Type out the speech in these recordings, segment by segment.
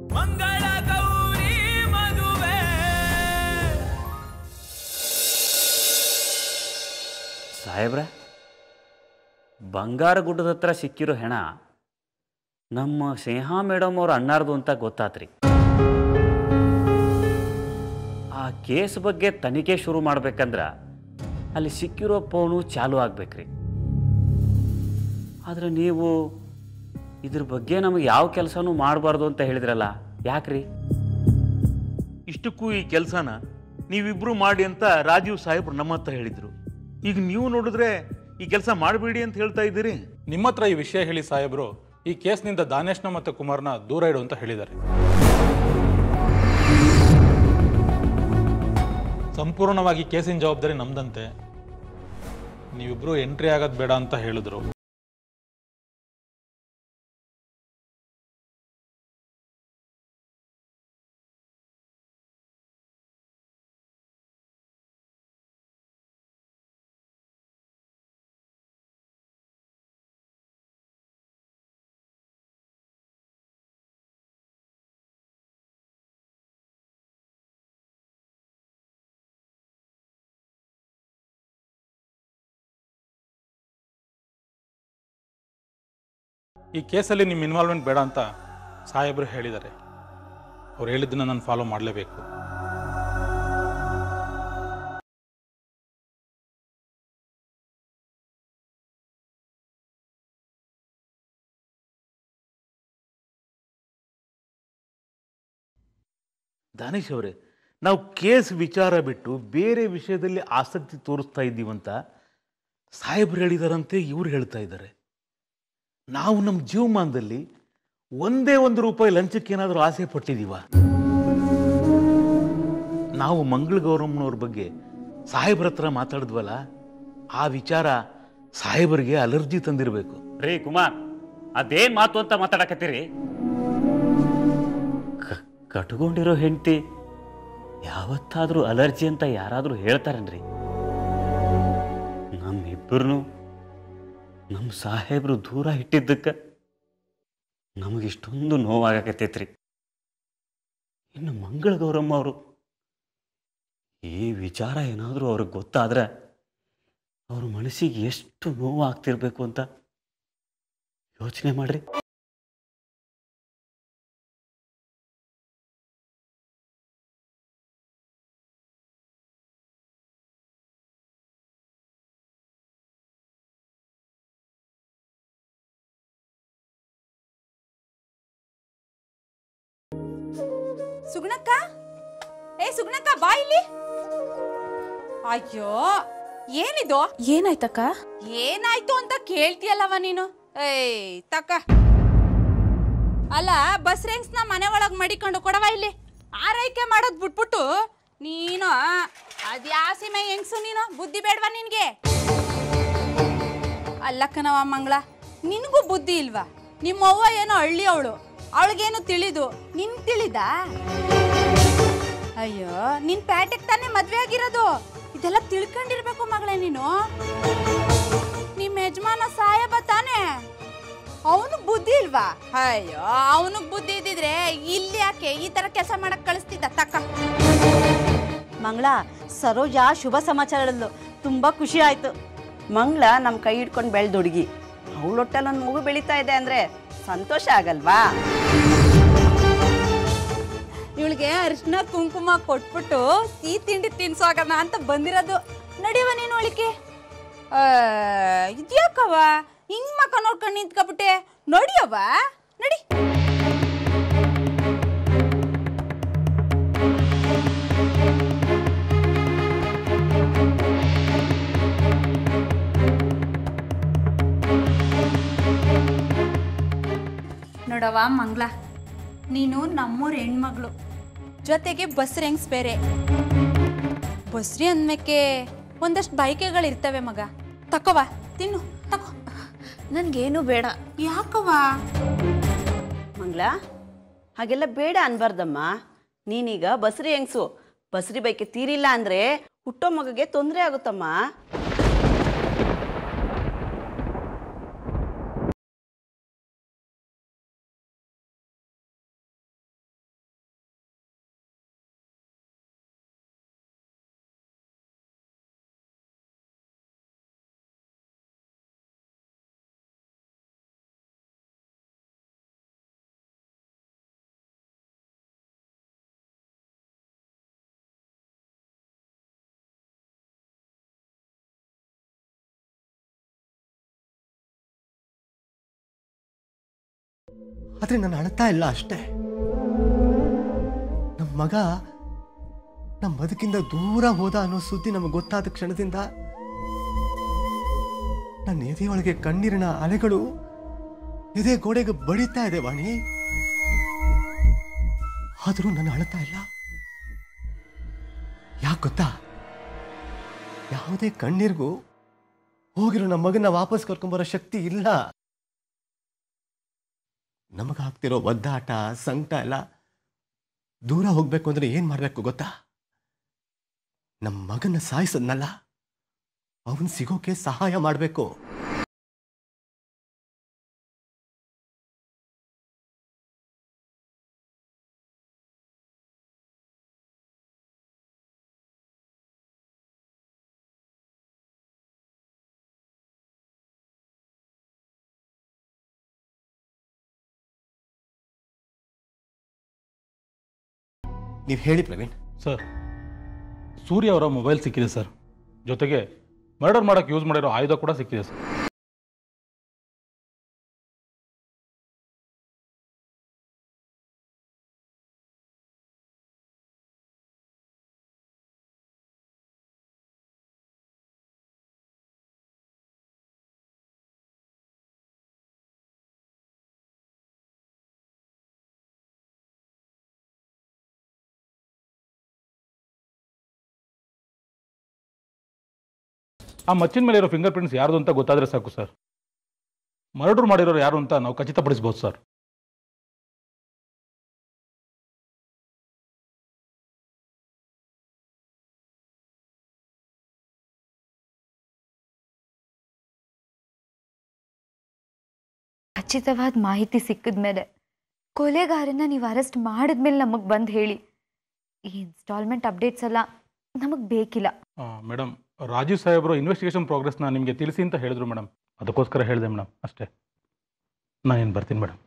ಮಂಗಳ ಗೌರಿ ಮದುವೆ ಸಾಹೇಬ್ರ ಬಂಗಾರ ಗುಡ್ಡದ ಹತ್ರ ಸಿಕ್ಕಿರೋ ಹೆಣ ನಮ್ಮ ಸ್ನೇಹಾ ಮೇಡಮ್ ಅವ್ರ ಅಣ್ಣಾರ್ದು ಅಂತ ಗೊತ್ತಾತ್ರಿ ಆ ಕೇಸ್ ಬಗ್ಗೆ ತನಿಖೆ ಶುರು ಮಾಡ್ಬೇಕಂದ್ರ ಅಲ್ಲಿ ಸಿಕ್ಕಿರೋ ಫೋನು ಚಾಲು ಆಗ್ಬೇಕ್ರಿ ಆದ್ರೆ ನೀವು ಇದ್ರ ಬಗ್ಗೆ ನಮಗೆ ಯಾವ ಕೆಲಸನೂ ಮಾಡಬಾರ್ದು ಅಂತ ಹೇಳಿದ್ರಲ್ಲ ಯಾಕ್ರಿ ಇಷ್ಟಕ್ಕೂ ಈ ಕೆಲಸನ ನೀವಿಬ್ರು ಮಾಡಿ ಅಂತ ರಾಜೀವ್ ಸಾಹೇಬ್ರು ನಮ್ಮ ಹತ್ರ ಹೇಳಿದ್ರು ಈಗ ನೀವು ನೋಡಿದ್ರೆ ಈ ಕೆಲಸ ಮಾಡಬೇಡಿ ಅಂತ ಹೇಳ್ತಾ ಇದ್ದೀರಿ ನಿಮ್ಮ ಹತ್ರ ಈ ವಿಷಯ ಹೇಳಿ ಸಾಹೇಬರು ಈ ಕೇಸ್ನಿಂದ ದಾನೇಶ್ನ ಮತ್ತು ಕುಮಾರ್ನ ದೂರ ಇಡು ಅಂತ ಹೇಳಿದ್ದಾರೆ ಸಂಪೂರ್ಣವಾಗಿ ಕೇಸಿನ ಜವಾಬ್ದಾರಿ ನಮ್ದಂತೆ ನೀವಿಬ್ರು ಎಂಟ್ರಿ ಆಗೋದು ಬೇಡ ಅಂತ ಹೇಳಿದ್ರು ಈ ಕೇಸಲ್ಲಿ ನಿಮ್ಮ ಇನ್ವಾಲ್ವ್ಮೆಂಟ್ ಬೇಡ ಅಂತ ಸಾಹೇಬರು ಹೇಳಿದ್ದಾರೆ ಅವ್ರು ಹೇಳಿದ್ದನ್ನ ನಾನು ಫಾಲೋ ಮಾಡಲೇಬೇಕು ದಾನೇಶ್ ಅವರೇ ನಾವು ಕೇಸ್ ವಿಚಾರ ಬಿಟ್ಟು ಬೇರೆ ವಿಷಯದಲ್ಲಿ ಆಸಕ್ತಿ ತೋರಿಸ್ತಾ ಇದ್ದೀವಂತ ಸಾಹೇಬ್ರು ಹೇಳಿದಾರಂತೆ ಇವ್ರು ಹೇಳ್ತಾ ಇದ್ದಾರೆ ನಾವು ನಮ್ಮ ಜೀವಮಾನದಲ್ಲಿ ಒಂದೇ ಒಂದು ರೂಪಾಯಿ ಲಂಚಕ್ಕೆ ಏನಾದರೂ ಆಸೆ ಪಟ್ಟಿದೀವ ನಾವು ಮಂಗಳ ಗೌರಮ್ಮನವ್ರ ಬಗ್ಗೆ ಸಾಹೇಬ್ರ ಹತ್ರ ಮಾತಾಡಿದ್ವಲ್ಲ ಆ ವಿಚಾರ ಸಾಹೇಬರಿಗೆ ಅಲರ್ಜಿ ತಂದಿರಬೇಕು ರೀ ಕುಮಾರ್ ಅದೇನ್ ಮಾತು ಅಂತ ಮಾತಾಡಕತ್ತೀರಿ ಕ- ಕಟ್ಕೊಂಡಿರೋ ಹೆಂಡತಿ ಯಾವತ್ತಾದ್ರೂ ಅಲರ್ಜಿ ಅಂತ ಯಾರಾದ್ರೂ ಹೇಳ್ತಾರೇನ್ರಿ ನಮ್ಮಿಬ್ಬರನ್ನು ನಮ್ಮ ಸಾಹೇಬ್ರು ದೂರ ಇಟ್ಟಿದ್ದಕ್ಕೆ ನಮಗಿಷ್ಟೊಂದು ನೋವಾಗಕತ್ತೈತ್ರಿ ಇನ್ನು ಮಂಗಳ ಗೌರಮ್ಮ ಅವರು ಈ ವಿಚಾರ ಏನಾದರೂ ಅವ್ರಿಗೆ ಗೊತ್ತಾದ್ರೆ ಅವ್ರ ಮನಸ್ಸಿಗೆ ಎಷ್ಟು ನೋವು ಆಗ್ತಿರ್ಬೇಕು ಅಂತ ಯೋಚನೆ ಮಾಡ್ರಿ ಸುಗುಣಕ್ಕ ಏ ಸುಗುಣಕ್ಕ ಬಾ ಇಲ್ಲಿ ಅಯ್ಯೋ ಏನಿದು ಏನಾಯ್ತಕ್ಕ ಏನಾಯ್ತು ಅಂತ ಕೇಳ್ತೀಯಲ್ಲವ ನೀನು ಏಯ್ ತಕ್ಕ ಅಲ್ಲ ಬಸ್ ನ ಮನೆ ಒಳಗ್ ಮಡಿಕೊಂಡು ಕೊಡವ ಇಲ್ಲಿ ಆರೈಕೆ ಮಾಡೋದ್ ಬಿಟ್ಬಿಟ್ಟು ನೀನು ಅದ್ಯಾ ಸೀಮೆ ಹೆಂಗ್ಸು ನೀನು ಬುದ್ಧಿ ಬೇಡ್ವಾ ನಿನ್ಗೆ ಅಲ್ಲಕ್ಕನವ ಮಂಗಳ ನಿನಗೂ ಬುದ್ಧಿ ಇಲ್ವಾ ನಿಮ್ಮವ್ವ ಏನೋ ಹಳ್ಳಿ ಅವಳು ಅವಳಿಗೇನು ತಿಳಿದು ನಿನ್ ತಿಳಿದಾ ಅಯ್ಯೋ ನಿನ್ ಪ್ಯಾಟೆಗ್ ತಾನೇ ಮದ್ವೆ ಆಗಿರೋದು ಇದೆಲ್ಲ ತಿಳ್ಕೊಂಡಿರ್ಬೇಕು ಮಗಳೇ ನೀನು ನಿಮ್ ಯಜಮಾನ ಸಾಹೇಬ ತಾನೇ ಅವನು ಬುದ್ಧಿ ಇಲ್ವಾ ಅಯ್ಯೋ ಅವನಿಗೆ ಬುದ್ಧಿ ಇದ್ದಿದ್ರೆ ಇಲ್ಲಿ ಯಾಕೆ ಈ ತರ ಕೆಲಸ ಮಾಡಕ್ ಕಳಿಸ್ತಿದ್ದ ತಕ್ಕ ಮಂಗಳ ಸರೋಜ ಶುಭ ಸಮಾಚಾರ ಹೇಳಿದ್ಲು ತುಂಬ ಖುಷಿ ಆಯ್ತು ಮಂಗಳ ನಮ್ಮ ಕೈ ಹಿಡ್ಕೊಂಡು ಬೆಳ್ದ ಹುಡುಗಿ ಅವಳೊಟ್ಟಲ್ಲಿ ಒಂದು ಮಗು ಬೆಳೀತಾ ಇದೆ ಅಂದ್ರೆ ಸಂತೋಷ ಆಗಲ್ವಾ ಇವಳಿಗೆ ಅರಿಶಿನ ಕುಂಕುಮ ಕೊಟ್ಬಿಟ್ಟು ಸಿಹಿ ತಿಂಡಿ ತಿನ್ಸೋಗಣ ಅಂತ ಬಂದಿರೋದು ನಡಿವ ನೀನು ಒಳಿಕೆ ಇದ್ಯಾಕವ ಹಿಂಗ್ ಮಕ್ಕ ನೋಡ್ಕೊಂಡು ನಿಂತ್ಕೊಬಿಟ್ಟೆ ನಡಿಯವ್ವ ನಡಿ ನೋಡವ ಮಂಗ್ಲ ನೀನು ನಮ್ಮೂರ್ ಹೆಣ್ಮಗಳು ಜೊತೆಗೆ ಬಸ್ರಿ ಹೆಂಗ್ಸ್ ಬೇರೆ ಬಸ್ರಿ ಅಂದ್ಮೇಕೆ ಒಂದಷ್ಟು ಬೈಕೆಗಳು ಇರ್ತವೆ ಮಗ ತಕೋವ ತಿನ್ನು ತಕೋ ನನ್ಗೇನು ಬೇಡ ಯಾಕವ ಮಂಗಳ ಹಾಗೆಲ್ಲ ಬೇಡ ಅನ್ಬಾರ್ದಮ್ಮ ನೀನೀಗ ಬಸ್ರಿ ಹೆಂಗ್ಸು ಬಸ್ರಿ ಬೈಕೆ ತೀರಿಲ್ಲ ಅಂದ್ರೆ ಹುಟ್ಟೋ ಮಗಗೆ ತೊಂದರೆ ಆಗುತ್ತಮ್ಮ ಆದರೆ ನಾನು ಅಳ್ತಾ ಇಲ್ಲ ಅಷ್ಟೇ ನಮ್ಮ ಮಗ ನಮ್ಮ ಬದುಕಿಂದ ದೂರ ಹೋದ ಅನ್ನೋ ಸುದ್ದಿ ನಮಗೆ ಗೊತ್ತಾದ ಕ್ಷಣದಿಂದ ನನ್ನ ಎದೆಯೊಳಗೆ ಕಣ್ಣೀರಿನ ಅಲೆಗಳು ಎದೆ ಗೋಡೆಗೆ ಬಡಿತಾ ಇದೆ ವಾಣಿ ಆದರೂ ನಾನು ಅಳ್ತಾ ಇಲ್ಲ ಯಾಕೆ ಗೊತ್ತಾ ಯಾವುದೇ ಕಣ್ಣೀರಿಗೂ ಹೋಗಿರೋ ನಮ್ಮ ಮಗನ ವಾಪಸ್ ಕರ್ಕೊಂಬರೋ ಶಕ್ತಿ ಇಲ್ಲ ನಮಗಾಗ್ತಿರೋ ಒದ್ದಾಟ ಸಂಕಟ ಎಲ್ಲ ದೂರ ಹೋಗ್ಬೇಕು ಅಂದ್ರೆ ಏನ್ ಮಾಡ್ಬೇಕು ಗೊತ್ತಾ ನಮ್ಮ ಮಗನ ಸಾಯಿಸದ್ನಲ್ಲ ಅವನ್ ಸಿಗೋಕೆ ಸಹಾಯ ಮಾಡಬೇಕು ನೀವು ಹೇಳಿ ಪ್ರವೀಣ್ ಸರ್ ಸೂರ್ಯ ಅವರ ಮೊಬೈಲ್ ಸಿಕ್ಕಿದೆ ಸರ್ ಜೊತೆಗೆ ಮರ್ಡರ್ ಮಾಡೋಕ್ಕೆ ಯೂಸ್ ಮಾಡಿರೋ ಆಯುಧ ಕೂಡ ಸಿಕ್ಕಿದೆ ಸರ್ ಆ ಮಚ್ಚಿನ ಮೇಲೆ ಇರೋ ಫಿಂಗರ್ ಪ್ರಿಂಟ್ಸ್ ಯಾರ್ದು ಅಂತ ಗೊತ್ತಾದರೆ ಸಾಕು ಸರ್ ಮರ್ಡರ್ ಮಾಡಿರೋರು ಯಾರು ಅಂತ ನಾವು ಖಚಿತಪಡಿಸ್ಬೋದು ಸರ್ ಖಚಿತವಾದ ಮಾಹಿತಿ ಸಿಕ್ಕಿದ ಮೇಲೆ ಕೊಲೆಗಾರನ ನೀವು ಅರೆಸ್ಟ್ ಮಾಡಿದ್ಮೇಲೆ ನಮಗೆ ಬಂದು ಹೇಳಿ ಈ ಇನ್ಸ್ಟಾಲ್ಮೆಂಟ್ ಅಪ್ಡೇಟ್ಸ್ ಎಲ್ಲ ನಮಗೆ ಬೇಕಿಲ್ಲ ಮೇಡಮ್ ರಾಜೀವ್ ಸಾಹೇಬರು ಇನ್ವೆಸ್ಟಿಗೇಷನ್ ಪ್ರೋಗ್ರೆಸ್ನ ನಿಮಗೆ ತಿಳಿಸಿ ಅಂತ ಹೇಳಿದ್ರು ಮೇಡಮ್ ಅದಕ್ಕೋಸ್ಕರ ಹೇಳಿದೆ ಮೇಡಮ್ ಅಷ್ಟೇ ನಾನೇನು ಬರ್ತೀನಿ ಮೇಡಮ್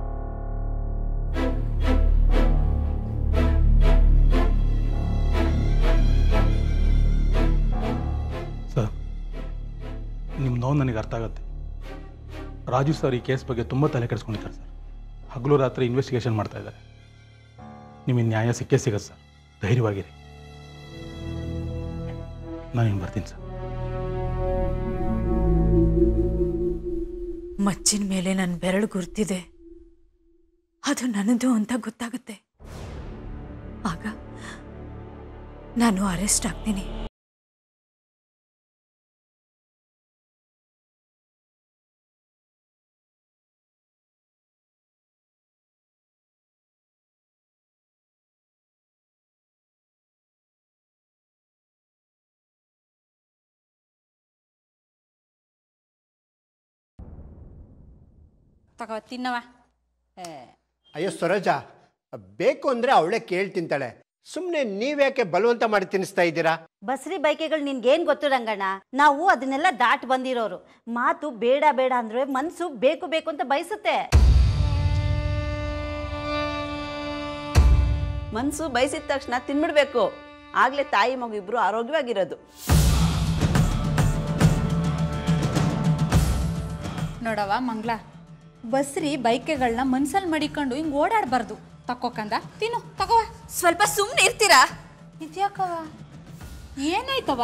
ಸರ್ ನಿಮ್ಮ ನೋವು ನನಗೆ ಅರ್ಥ ಆಗುತ್ತೆ ರಾಜು ಸರ್ ಈ ಕೇಸ್ ಬಗ್ಗೆ ತುಂಬ ತಲೆ ಕೆಡಿಸ್ಕೊಂಡಿದ್ದಾರೆ ಸರ್ ಹಗಲು ರಾತ್ರಿ ಇನ್ವೆಸ್ಟಿಗೇಷನ್ ಮಾಡ್ತಾ ಇದ್ದಾರೆ ನಿಮಗೆ ನ್ಯಾಯ ಸಿಕ್ಕೇ ಸಿಗತ್ತೆ ಸರ್ ಧೈರ್ಯವಾಗಿರಿ ನಾನೇನು ಬರ್ತೀನಿ ಸರ್ ಮಚ್ಚಿನ ಮೇಲೆ ನನ್ನ ಬೆರಳು ಗುರ್ತಿದೆ ಅದು ನನ್ನದು ಅಂತ ಗೊತ್ತಾಗುತ್ತೆ ಆಗ ನಾನು ಅರೆಸ್ಟ್ ಆಗ್ತೀನಿ ತಗೋ ತಿನ್ನವ ಅಯ್ಯೋ ಸರೋಜ ಬೇಕು ಅಂದರೆ ಅವಳೇ ಕೇಳಿ ತಿಂತಾಳೆ ಸುಮ್ಮನೆ ನೀವ್ಯಾಕೆ ಬಲವಂತ ಮಾಡಿ ತಿನ್ನಿಸ್ತಾ ಇದ್ದೀರಾ ಬಸ್ರಿ ಬೈಕೆಗಳು ನಿನ್ಗೇನ್ ಗೊತ್ತು ರಂಗಣ್ಣ ನಾವು ಅದನ್ನೆಲ್ಲ ದಾಟ್ ಬಂದಿರೋರು ಮಾತು ಬೇಡ ಬೇಡ ಅಂದ್ರೆ ಮನ್ಸು ಬೇಕು ಬೇಕು ಅಂತ ಬಯಸುತ್ತೆ ಮನಸ್ಸು ಬಯಸಿದ ತಕ್ಷಣ ತಿನ್ಬಿಡ್ಬೇಕು ಆಗ್ಲೇ ತಾಯಿ ಮಗು ಇಬ್ರು ಆರೋಗ್ಯವಾಗಿರೋದು ನೋಡವ ಮಂಗ್ಲ ಬಸ್ರಿ ಬೈಕೆಗಳನ್ನ ಮನ್ಸಲ್ಲಿ ಮಡಿಕೊಂಡು ಹಿಂಗ್ ಓಡಾಡಬಾರ್ದು ತಕ್ಕೋಕಂದ ತಿನ್ನು ತಗೋವ ಸ್ವಲ್ಪ ಸುಮ್ಮನೆ ಇರ್ತೀರಾ ಇದ್ಯಾಕವ ಏನಾಯ್ತವ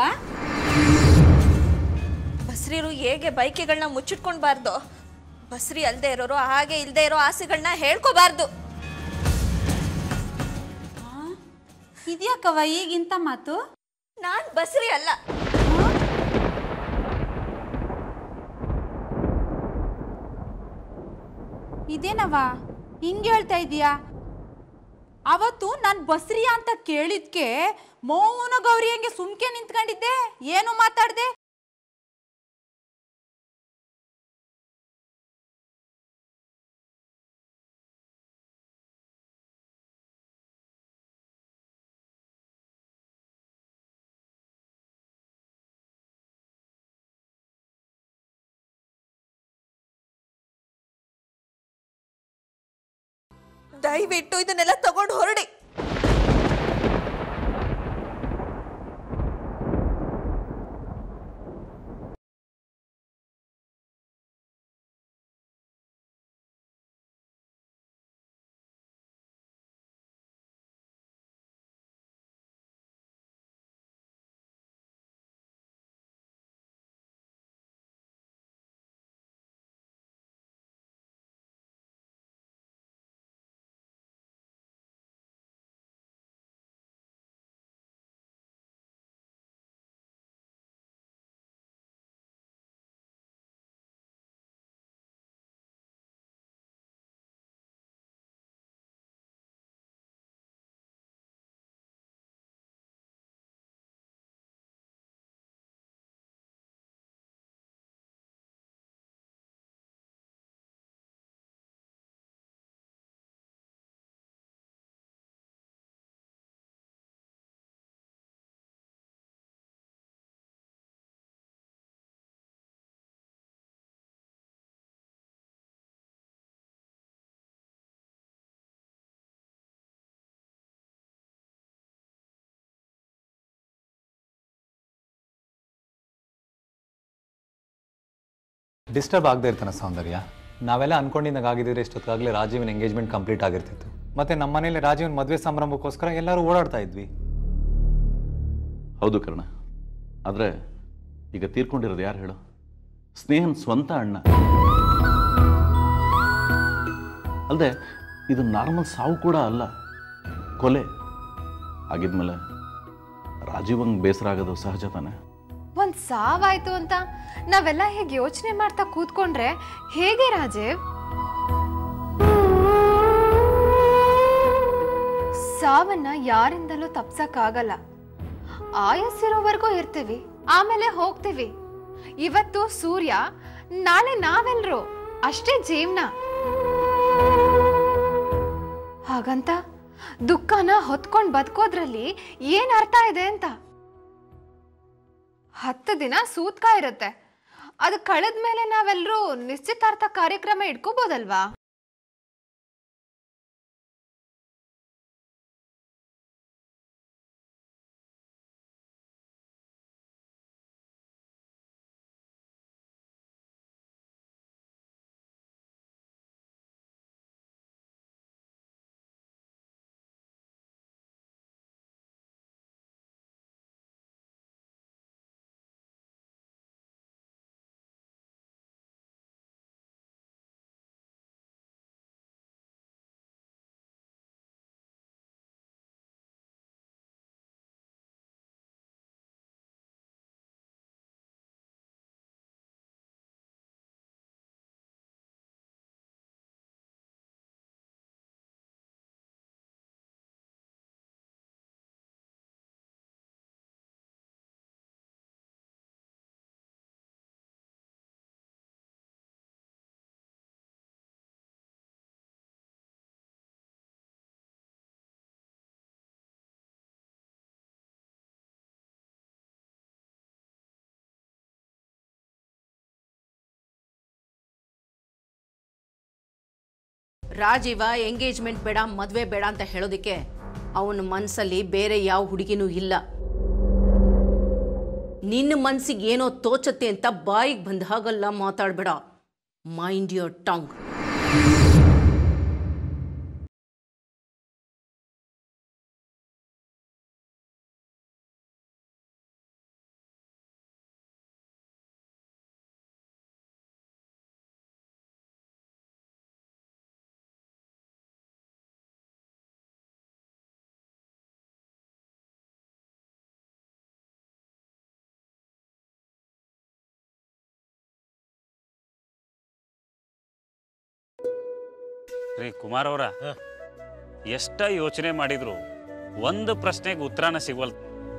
ಬಸ್ರಿರು ಹೇಗೆ ಬೈಕೆಗಳನ್ನ ಮುಚ್ಚಿಟ್ಕೊಳ್ಬಾರ್ದು ಬಸ್ರಿ ಅಲ್ದೇ ಇರೋರು ಹಾಗೆ ಇಲ್ದೇ ಇರೋ ಆಸೆಗಳನ್ನ ಹೇಳ್ಕೋಬಾರ್ದು ಇದ್ಯಾಕವ ಈಗಿಂತ ಮಾತು ನಾನ್ ಬಸ್ರಿ ಅಲ್ಲ ಇದೇನವ ಹಿಂಗೆ ಹೇಳ್ತಾ ಇದೀಯಾ ಅವತ್ತು ನಾನು ಬಸ್ರಿಯಾ ಅಂತ ಕೇಳಿದ್ಕೆ ಮೌನ ಗೌರಿ ಹಂಗೆ ಸುಮ್ಕೆ ನಿಂತ್ಕೊಂಡಿದ್ದೆ ಏನು ಮಾತಾಡ್ದೆ ದಯವಿಟ್ಟು ಇದನ್ನೆಲ್ಲ ತಗೊಂಡು ಹೊರಡಿ ಡಿಸ್ಟರ್ಬ್ ಆಗದೆ ಇರ್ತಾನೆ ಸೌಂದರ್ಯ ನಾವೆಲ್ಲ ಅನ್ಕೊಂಡಿದ್ದಾಗ ಆಗಿದ್ರೆ ಇಷ್ಟೊತ್ತಾಗಲೇ ರಾಜೀವನ್ ಎಂಗೇಜ್ಮೆಂಟ್ ಕಂಪ್ಲೀಟ್ ಆಗಿರ್ತಿತ್ತು ಮತ್ತು ನಮ್ಮ ಮನೇಲಿ ರಾಜೀವನ್ ಮದುವೆ ಸಂಭ್ರಮಕ್ಕೋಸ್ಕರ ಎಲ್ಲರೂ ಓಡಾಡ್ತಾ ಇದ್ವಿ ಹೌದು ಕರ್ಣ ಆದರೆ ಈಗ ತೀರ್ಕೊಂಡಿರೋದು ಯಾರು ಹೇಳು ಸ್ನೇಹನ್ ಸ್ವಂತ ಅಣ್ಣ ಅಲ್ಲದೆ ಇದು ನಾರ್ಮಲ್ ಸಾವು ಕೂಡ ಅಲ್ಲ ಕೊಲೆ ಆಗಿದ್ಮೇಲೆ ರಾಜೀವಂಗ್ ಬೇಸರ ಆಗೋದು ಸಹಜ ತಾನೆ ಒಂದ್ ಸಾವಾಯ್ತು ಅಂತ ನಾವೆಲ್ಲ ಹೇಗೆ ಯೋಚನೆ ಮಾಡ್ತಾ ಕೂತ್ಕೊಂಡ್ರೆ ಹೇಗೆ ರಾಜೀವ್ ಸಾವನ್ನ ಯಾರಿಂದಲೂ ತಪ್ಸಕ್ಕಾಗಲ್ಲ ಆಯಸ್ಸಿರೋವರೆಗೂ ಇರ್ತೀವಿ ಆಮೇಲೆ ಹೋಗ್ತೀವಿ ಇವತ್ತು ಸೂರ್ಯ ನಾಳೆ ನಾವೆಲ್ರು ಅಷ್ಟೇ ಜೀವನ ಹಾಗಂತ ದುಃಖನ ಹೊತ್ಕೊಂಡ್ ಬದುಕೋದ್ರಲ್ಲಿ ಏನ್ ಅರ್ಥ ಇದೆ ಅಂತ ಹತ್ತು ದಿನ ಸೂತ್ಕ ಇರುತ್ತೆ ಅದು ಕಳೆದ್ಮೇಲೆ ನಾವೆಲ್ಲರೂ ನಿಶ್ಚಿತಾರ್ಥ ಕಾರ್ಯಕ್ರಮ ಇಟ್ಕೋಬೋದಲ್ವಾ ರಾಜೀವ ಎಂಗೇಜ್ಮೆಂಟ್ ಬೇಡ ಮದುವೆ ಬೇಡ ಅಂತ ಹೇಳೋದಕ್ಕೆ ಅವನ ಮನಸ್ಸಲ್ಲಿ ಬೇರೆ ಯಾವ ಹುಡುಗಿನೂ ಇಲ್ಲ ನಿನ್ನ ಮನ್ಸಿಗೆ ಏನೋ ತೋಚತ್ತೆ ಅಂತ ಬಾಯಿಗೆ ಬಂದ ಹಾಗೆಲ್ಲ ಮಾತಾಡಬೇಡ ಮೈಂಡ್ ಯೋರ್ ಟಂಗ್ ರೀ ಕುಮಾರ್ ಅವರ ಎಷ್ಟ ಯೋಚನೆ ಮಾಡಿದ್ರು ಒಂದು ಪ್ರಶ್ನೆಗೆ ಉತ್ತರನ ಸಿಗವಲ್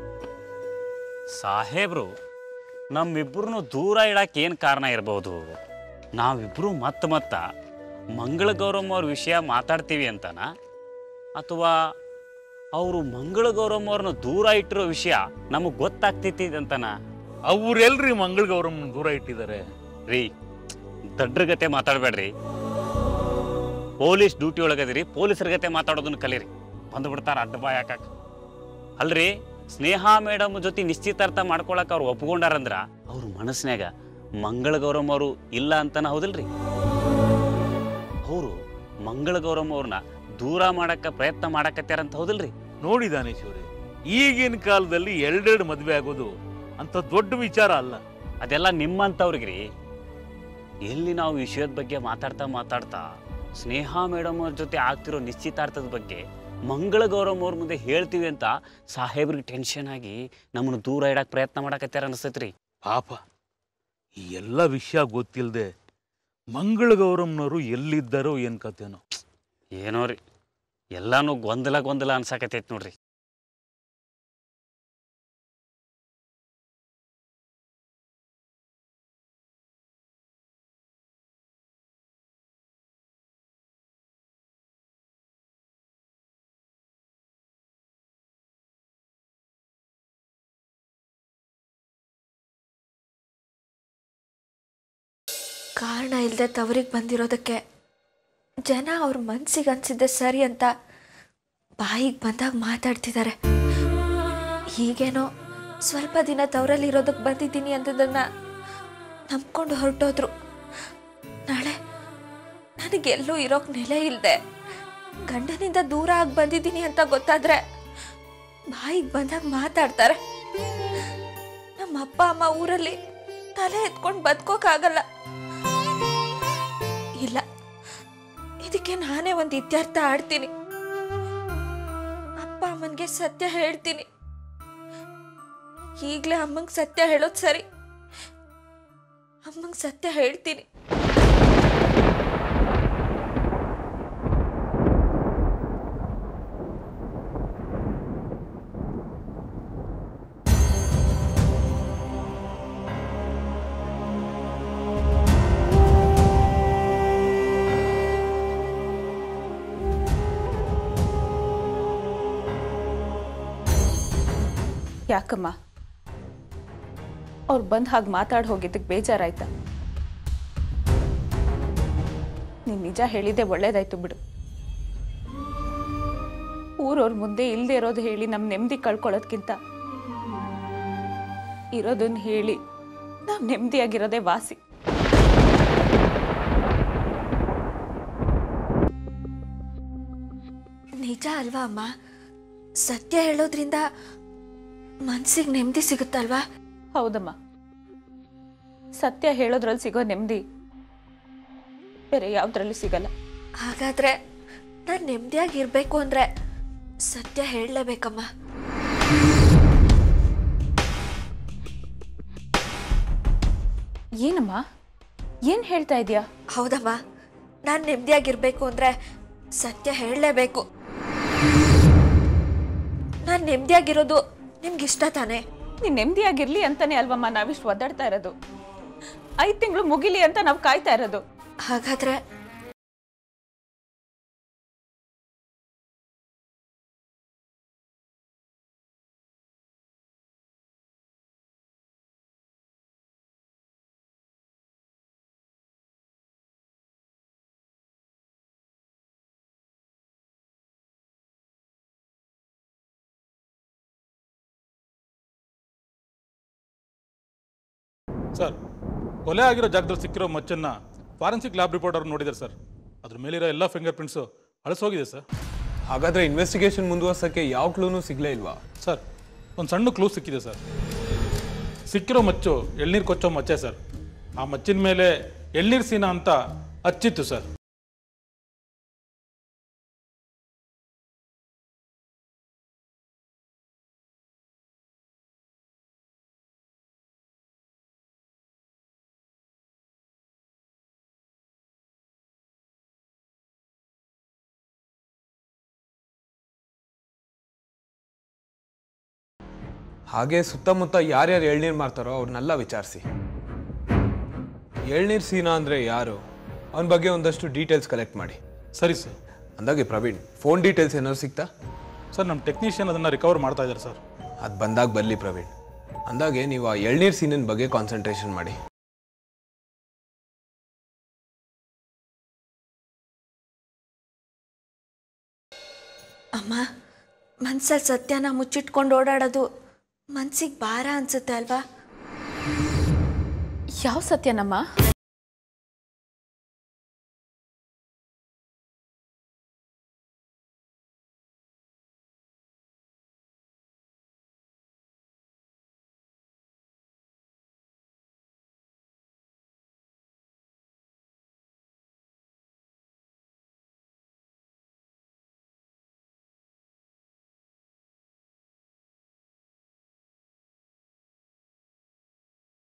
ಸಾಹೇಬ್ರು ನಮ್ಮಿಬ್ರು ದೂರ ಇಡಕ್ಕೆ ಏನು ಕಾರಣ ಇರಬಹುದು ನಾವಿಬ್ರು ಮತ್ತ ಮತ್ತ ಮಂಗಳ ಗೌರಮ್ಮ ಅವ್ರ ವಿಷಯ ಮಾತಾಡ್ತೀವಿ ಅಂತನ ಅಥವಾ ಅವರು ಮಂಗಳ ಗೌರಮ್ಮ ಅವ್ರನ್ನ ದೂರ ಇಟ್ಟಿರೋ ವಿಷಯ ನಮಗೆ ಗೊತ್ತಾಗ್ತೈತಿ ಅಂತನ ಅವ್ರೆಲ್ರಿ ಮಂಗಳ ಗೌರಮ್ಮ ದೂರ ಇಟ್ಟಿದ್ದಾರೆ ರೀ ದಡ್ರಗತೆ ಮಾತಾಡಬೇಡ್ರಿ ಪೊಲೀಸ್ ಡ್ಯೂಟಿ ಒಳಗದಿರಿ ಪೊಲೀಸರ ಗತೆ ಮಾತಾಡೋದನ್ನ ಕಲೀರಿ ಬಂದ್ಬಿಡ್ತಾರ ಅಡ್ಡ ಬಾಯ್ ಹಾಕಕ್ ಅಲ್ರಿ ಸ್ನೇಹ ಮೇಡಮ್ ಜೊತೆ ನಿಶ್ಚಿತಾರ್ಥ ಮಾಡ್ಕೊಳಕ್ ಅವ್ರು ಒಪ್ಕೊಂಡಾರಂದ್ರ ಅವ್ರ ಮನಸ್ನ್ಯಾಗ ಮಂಗಳ ಗೌರಮ್ಮ ಅವರು ಇಲ್ಲ ಅಂತನ ಹೌದಲ್ರಿ ಅವರು ಮಂಗಳ ಗೌರಮ್ಮ ಅವ್ರನ್ನ ದೂರ ಮಾಡಕ್ಕ ಪ್ರಯತ್ನ ಮಾಡಕತ್ಯಾರಂತ ಹೌದಲ್ರಿ ನೋಡಿ ದಾನೇಶ್ವರಿ ಈಗಿನ ಕಾಲದಲ್ಲಿ ಎರಡೆರಡು ಮದುವೆ ಆಗೋದು ಅಂತ ದೊಡ್ಡ ವಿಚಾರ ಅಲ್ಲ ಅದೆಲ್ಲ ನಿಮ್ಮಂಥವ್ರಿಗ್ರಿ ಎಲ್ಲಿ ನಾವು ವಿಷಯದ ಬಗ್ಗೆ ಮಾತಾಡ್ತಾ ಮಾತಾಡ್ತಾ ಸ್ನೇಹ ಮೇಡಮ್ ಅವ್ರ ಜೊತೆ ಆಗ್ತಿರೋ ನಿಶ್ಚಿತಾರ್ಥದ ಬಗ್ಗೆ ಮಂಗಳ ಗೌರಮ್ಮ ಅವ್ರ ಮುಂದೆ ಹೇಳ್ತೀವಿ ಅಂತ ಸಾಹೇಬ್ರಿಗೆ ಟೆನ್ಷನ್ ಆಗಿ ನಮ್ಮನ್ನು ದೂರ ಇಡಕ್ಕೆ ಪ್ರಯತ್ನ ಮಾಡಕತ್ಯಾರ ಅನಿಸ್ತೈತ್ರಿ ಪಾಪ ಈ ಎಲ್ಲ ವಿಷಯ ಗೊತ್ತಿಲ್ಲದೆ ಮಂಗಳ ಗೌರಮ್ಮನವರು ಎಲ್ಲಿದ್ದಾರೋ ಏನ್ ಕತೆನೋ ಏನೋ ರೀ ಎಲ್ಲಾನು ಗೊಂದಲ ಗೊಂದಲ ಅನ್ಸಾಕತೈತಿ ನೋಡ್ರಿ ಕಾರಣ ಇಲ್ಲದೆ ತವರಿಗೆ ಬಂದಿರೋದಕ್ಕೆ ಜನ ಅವ್ರ ಮನ್ಸಿಗೆ ಅನ್ಸಿದ್ದೆ ಸರಿ ಅಂತ ಬಾಯಿಗೆ ಬಂದಾಗ ಮಾತಾಡ್ತಿದ್ದಾರೆ ಹೀಗೇನೋ ಸ್ವಲ್ಪ ದಿನ ತವರಲ್ಲಿ ಇರೋದಕ್ಕೆ ಬಂದಿದ್ದೀನಿ ಅಂದದನ್ನ ನಂಬ್ಕೊಂಡು ಹೊರಟೋದ್ರು ನನಗೆಲ್ಲೂ ಇರೋಕ್ ನೆಲೆ ಇಲ್ಲದೆ ಗಂಡನಿಂದ ದೂರ ಆಗಿ ಬಂದಿದ್ದೀನಿ ಅಂತ ಗೊತ್ತಾದ್ರೆ ಬಾಯಿಗೆ ಬಂದಾಗ ಮಾತಾಡ್ತಾರೆ ನಮ್ಮ ಅಪ್ಪ ಅಮ್ಮ ಊರಲ್ಲಿ ತಲೆ ಎತ್ಕೊಂಡು ಬದುಕೋಕ್ಕಾಗಲ್ಲ ಇಲ್ಲ ಇದಕ್ಕೆ ನಾನೇ ಒಂದು ಇತ್ಯರ್ಥ ಆಡ್ತೀನಿ ಅಪ್ಪ ಅಮ್ಮನಿಗೆ ಸತ್ಯ ಹೇಳ್ತೀನಿ ಈಗಲೇ ಅಮ್ಮಂಗೆ ಸತ್ಯ ಹೇಳೋದು ಸರಿ ಅಮ್ಮಂಗೆ ಸತ್ಯ ಹೇಳ್ತೀನಿ ಯಾಕಮ್ಮ ಅವ್ರು ಬಂದು ಹಾಗೆ ಮಾತಾಡಿ ಹೋಗಿದ್ದಕ್ಕೆ ಬೇಜಾರಾಯ್ತಾ ನೀನು ನಿಜ ಹೇಳಿದ್ದೆ ಒಳ್ಳೇದಾಯ್ತು ಬಿಡು ಊರವ್ರ ಮುಂದೆ ಇಲ್ಲದೆ ಇರೋದು ಹೇಳಿ ನಮ್ಮ ನೆಮ್ಮದಿ ಕಳ್ಕೊಳ್ಳೋದ್ಕಿಂತ ಇರೋದನ್ನ ಹೇಳಿ ನಾವು ನೆಮ್ಮದಿಯಾಗಿರೋದೇ ವಾಸಿ ನಿಜ ಅಲ್ವಾ ಅಮ್ಮ ಸತ್ಯ ಹೇಳೋದ್ರಿಂದ ಮನ್ಸಿಗೆ ನೆಮ್ಮದಿ ಸಿಗುತ್ತಲ್ವಾ ಹೌದಮ್ಮ ಸತ್ಯ ಹೇಳೋದ್ರಲ್ಲಿ ಸಿಗೋ ನೆಮ್ಮದಿ ಬೇರೆ ಯಾವುದ್ರಲ್ಲಿ ಸಿಗಲ್ಲ ಹಾಗಾದ್ರೆ ನಾನು ನೆಮ್ಮದಿಯಾಗಿರ್ಬೇಕು ಅಂದ್ರೆ ಸತ್ಯ ಹೇಳಲೇಬೇಕಮ್ಮ ಏನಮ್ಮ ಏನು ಹೇಳ್ತಾ ಇದೀಯಾ ಹೌದಮ್ಮ ನಾನು ನೆಮ್ಮದಿಯಾಗಿರ್ಬೇಕು ಅಂದ್ರೆ ಸತ್ಯ ಹೇಳಲೇಬೇಕು ನಾನು ನೆಮ್ಮದಿಯಾಗಿರೋದು ನಿಮ್ಗೆ ಇಷ್ಟ ತಾನೇ ನೀನು ನೆಮ್ಮದಿಯಾಗಿರ್ಲಿ ಅಂತಾನೆ ಅಲ್ವಮ್ಮ ನಾವಿಷ್ಟು ಒದ್ದಾಡ್ತಾ ಇರೋದು ಐದು ತಿಂಗಳು ಮುಗಿಲಿ ಅಂತ ನಾವು ಕಾಯ್ತಾ ಇರೋದು ಹಾಗಾದ್ರೆ ಸರ್ ಕೊಲೆ ಆಗಿರೋ ಜಾಗದಲ್ಲಿ ಸಿಕ್ಕಿರೋ ಮಚ್ಚನ್ನ ಫಾರೆನ್ಸಿಕ್ ಲ್ಯಾಬ್ ರಿಪೋರ್ಟ್ ಅವ್ರು ನೋಡಿದ್ದಾರೆ ಸರ್ ಅದ್ರ ಮೇಲಿರೋ ಎಲ್ಲ ಫಿಂಗರ್ ಪ್ರಿಂಟ್ಸು ಅಳಿಸೋಗಿದೆ ಸರ್ ಹಾಗಾದ್ರೆ ಇನ್ವೆಸ್ಟಿಗೇಷನ್ ಮುಂದುವರ್ಸಕ್ಕೆ ಯಾವ ಕ್ಲೂನು ಸಿಗ್ಲೇ ಇಲ್ವಾ ಸರ್ ಒಂದು ಸಣ್ಣ ಕ್ಲೂ ಸಿಕ್ಕಿದೆ ಸರ್ ಸಿಕ್ಕಿರೋ ಮಚ್ಚು ಎಳ್ನೀರು ಕೊಚ್ಚೋ ಮಚ್ಚೆ ಸರ್ ಆ ಮಚ್ಚಿನ ಮೇಲೆ ಎಳ್ನೀರು ಸೀನಾ ಅಂತ ಹಚ್ಚಿತ್ತು ಸರ್ ಹಾಗೆ ಸುತ್ತಮುತ್ತ ಯಾರ್ಯಾರು ಎಳ್ನೀರು ಮಾರ್ತಾರೋ ಅವ್ರನ್ನೆಲ್ಲ ವಿಚಾರಿಸಿ ಎಳ್ನೀರು ಸೀನಾ ಅಂದರೆ ಯಾರು ಅವನ ಬಗ್ಗೆ ಒಂದಷ್ಟು ಡೀಟೇಲ್ಸ್ ಕಲೆಕ್ಟ್ ಮಾಡಿ ಸರಿ ಸರ್ ಅಂದಾಗೆ ಪ್ರವೀಣ್ ಫೋನ್ ಡೀಟೇಲ್ಸ್ ಏನಾದ್ರು ಸಿಗ್ತಾ ಸರ್ ನಮ್ಮ ಟೆಕ್ನಿಷಿಯನ್ ಅದನ್ನು ರಿಕವರ್ ಮಾಡ್ತಾ ಇದ್ದಾರೆ ಸರ್ ಅದು ಬಂದಾಗ ಬರಲಿ ಪ್ರವೀಣ್ ಅಂದಾಗೆ ನೀವು ಆ ಎಳ್ನೀರು ಸೀನಿನ ಬಗ್ಗೆ ಕಾನ್ಸಂಟ್ರೇಷನ್ ಮಾಡಿ ಅಮ್ಮ ಮನ್ಸಲ್ಲಿ ಸತ್ಯನ ಮುಚ್ಚಿಟ್ಕೊಂಡು ಓಡಾಡೋದು ಮನ್ಸಿಗೆ ಭಾರ ಅನ್ಸುತ್ತೆ ಅಲ್ವಾ ಯಾವ ಸತ್ಯನಮ್ಮ